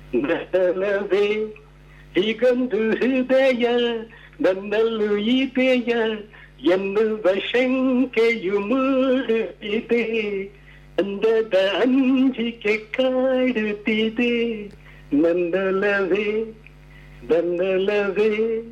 ನನ್ನಲ್ಲವೇ ಹೀಗೊಂದು ಹೃದಯ ನನ್ನಲ್ಲೂ ಇದೆಯ ಎನ್ನುವ ಶಂಕೆಯು ಮೂಡುತ್ತಿದೆ ಅಂದದ ಅಂಜಿಕೆ ಕಾಡುತ್ತಿದೆ ನನ್ನಲ್ಲವೇ ನನ್ನಲ್ಲವೇ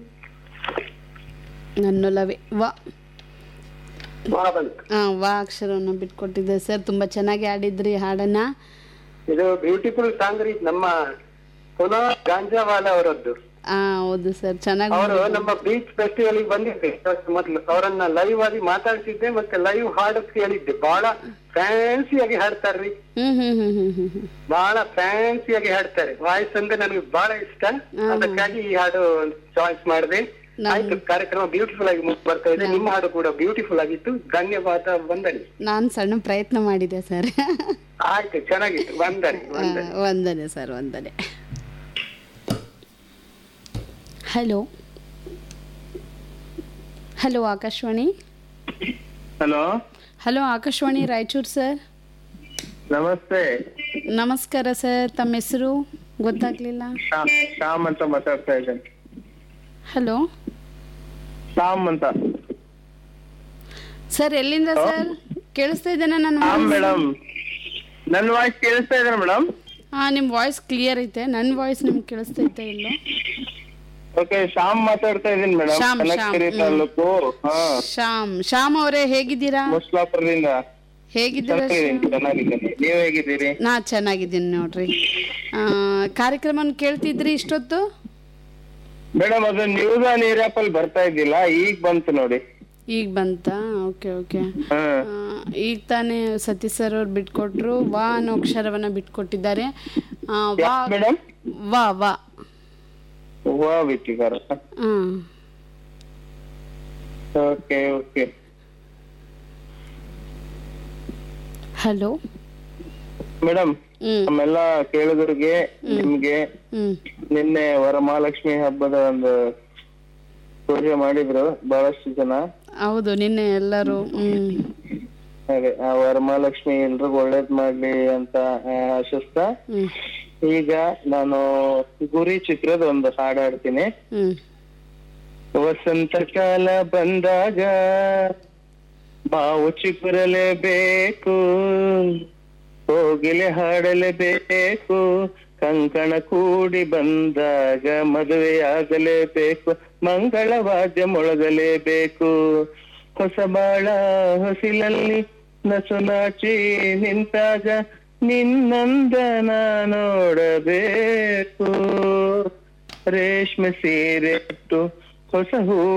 ನನ್ನೊಲವೇ ವಾ ಮಹಾಬಂಕ್ ಆ, ವಾ ಅಕ್ಷರವನ್ನು ಬಿಟ್ಕೊಟ್ಟಿದ್ದೆ ಸರ್ ತುಂಬ ಚೆನ್ನಾಗಿ ಆಡಿದ್ರಿ ಹಾಡನ್ನ ಇದು ಬ್ಯೂಟಿಫುಲ್ ಸಾಂಗ್ ರೀ ನಮ್ಮ ಪುನಃ ಗಾಂಜಾವಾಲ ಅವರದ್ದು ಆ ಹೌದು ಸರ್ ಚೆನ್ನಾಗಿ ಅವರು ನಮ್ಮ ಬೀಚ್ ಫೆಸ್ಟಿವಲ್ ಬಂದಿದ್ದೆ first ಮೊದ್ಲು ಅವರನ್ನ ಲೈವ್ ಆಗಿ ಮಾತಾಡ್ತಿದ್ದೆ ಮತ್ತೆ ಲೈವ್ ಹಾಡಕ್ ಹೇಳಿದ್ದೆ ಬಹಳ ಫ್ಯಾನ್ಸಿ ಆಗಿ ಹಾಡ್ತಾರ್ರಿ ಹ್ಮ್ ಹ್ಮ್ ಹ್ಮ್ ಹ್ಮ್ ಹ್ಮ್ ಹ್ಮ್ ಬಹಳ ಫ್ಯಾನ್ಸಿ ಆಗಿ ಹಾಡ್ತಾರೆ ವಾಯ್ಸ್ ಅಂದ್ರೆ ನನಗೆ ಬಹಳ ಇಷ್ಟ ಅದಕ್ಕಾಗಿ ಈ ಹಾಡು ಚಾಯ್ಸ್ ಮಾಡಿದೆ ನಾನು- ಆಯ್ತು ಕಾರ್ಯಕ್ರಮ ಬ್ಯೂಟಿಫುಲ್ ಆಗಿ ಮುಗ್ ಬರ್ತಾ ಇದೆ ನಿಮ್ಮ ಹಾಡು ಕೂಡ ಬ್ಯೂಟಿಫುಲ್ ಆಗಿತ್ತು ಧನ್ಯವಾದ ವಂದನೆ ನಾನು ಸಣ್ಣ ಪ್ರಯತ್ನ ಮಾಡಿದೆ ಸರ್ ಆಯ್ತು ಚೆನ್ನಾಗಿತ್ತು ವಂದನೆ ವಂದನೆ ವಂದನೆ ಸರ್ ವಂದನೆ hello hello Akashvani hello hello Akashvani Raichur sir ನಮಸ್ತೆ ನಮಸ್ಕಾರ ಸರ್ ತಮ್ಮ ಹೆಸರು ಗೊತ್ತಾಗ್ಲಿಲ್ಲ ಶಾ- ಶ್ಯಾಮ್ ಅಂತ ಮಾತಾಡ್ತಾ ಇದ್ದೇನೆ ಹಲೋ ಶ್ಯಾಮ್ ಅಂತ ಸರ್ ಎಲ್ಲಿಂದ ಸರ್ ಕೇಳಿಸ್ತಾ ಇದ್ದೇನೆ ನನ್ನ ಶ್ಯಾಮ್ ಮೇಡಮ್ ನನ್ನ ವಾಯ್ಸ್ ಕೇಳಿಸ್ತಾ ಇದ್ದಾರೆ ಮೇಡಮ್ ಹಾಂ ನಿಮ್ಮ ವಾಯ್ಸ್ ಕ್ಲಿಯರ್ ಐತೆ ನನ್ನ ವಾಯ್ಸ್ ನಿಮ್ಗೆ ಕೇಳಿಸ್ತೈತೆ ಇಲ್ಲೋ ಓಕೆ ಶ್ಯಾಮ್ ಮಾತಾಡ್ತಾ ಇದ್ದೀನಿ ಮೇಡಮ್ ಶ್ಯಾಮ್, ಕನಕಗಿರಿ ಶ್ಯಾಮ್, ಹ್ಮ್. ತಾಲೂಕು ಹಾ ಶ್ಯಾಮ್ ಶ್ಯಾಮ್ ಅವರೇ ಹೇಗಿದ್ದೀರಾ ಮುಸ್ಲಾಪುರದಿಂದ ಹೇಗಿದ್ದೀರಾ ಶ್ಯಾಮ್? ಚೆನ್ನಾಗಿದ್ದೀನಿ ಚೆನ್ನಾಗಿದ್ದೀನಿ ನೀವ್ ಹೇಗಿದ್ದೀರಿ ನಾ ಚೆನ್ನಾಗಿದ್ದೀನಿ ನೋಡ್ರಿ ಆ, ಕಾರ್ಯಕ್ರಮನ ಕೇಳ್ತಿದ್ರಿ ಇಷ್ಟೊತ್ತು ಮೇಡಮ್ ಅದು ನ್ಯೂಸ್ ಆನ್ ಏರಿಯಾಪಲ್ಲಿ ಬರ್ತಾ ಇದ್ದಿಲ್ಲ ಈಗ ಬಂತು ನೋಡಿ ಈಗ ಬಂತಾ ಓಕೆ ಓಕೆ ಹಾ ಈಗ ತಾನೇ ಸತೀಶ್ ಸರ್ ಅವ್ರು ಬಿಟ್ಕೊಟ್ರು ವಾ ಅನ್ನೋ ಅಕ್ಷರವನ್ನ ಬಿಟ್ಕೊಟ್ಟಿದ್ದಾರೆ ಆ, ವಾ ಮೇಡಮ್ ವಾ ವಾ ವಾ ಬಿಟ್ಟಿದಾರ ಹಾಂ ಓಕೆ ಓಕೆ ಹಲೋ ಮೇಡಮ್ ಹ್ಮ್ ನಮ್ಮೆಲ್ಲ ಕೇಳುಗರಿಗೆ ನಿಮ್ಗೆ ಹ್ಮ್ ನಿನ್ನೆ ವರಮಹಾಲಕ್ಷ್ಮಿ ಹಬ್ಬದ ಒಂದು ಪೂಜೆ ಮಾಡಿದ್ರು ಬಹಳಷ್ಟು ಜನ ಹೌದು ನಿನ್ನೆ ಎಲ್ಲರೂ ಹ್ಮ್ ಅದೇ ಆ ವರಮಹಾಲಕ್ಷ್ಮಿ ಎಲ್ರಿಗೂ ಒಳ್ಳೇದ್ ಮಾಡ್ಲಿ ಅಂತ ಆ, ಆಶಿಸ್ತಾ ಹ್ಮ್ ಈಗ ನಾನು ಗುರಿ ಚಿತ್ರದ ಒಂದು ಹಾಡು ಹಾಡ್ತೀನಿ ಹ್ಮ್ ವಸಂತ ಕಾಲ ಬಂದಾಗ ಮಾವು ಚಿಗುರಲೇಬೇಕು ಹೋಗಿಲೆ ಹಾಡಲೇಬೇಕು ಕಂಕಣ ಕೂಡಿ ಬಂದಾಗ ಮದುವೆಯಾಗಲೇಬೇಕು ಮಂಗಳ ವಾದ್ಯ ಮೊಳಗಲೇಬೇಕು ಹೊಸ ಬಾಳ ಹೊಸಿಲಲ್ಲಿ ನಸು ನಾಚಿ ನಿಂತಾಗ ನಿನ್ನಂದನ ನೋಡಬೇಕು ರೇಷ್ಮೆ ಸೀರೆ ಹೊಸ ಹೂ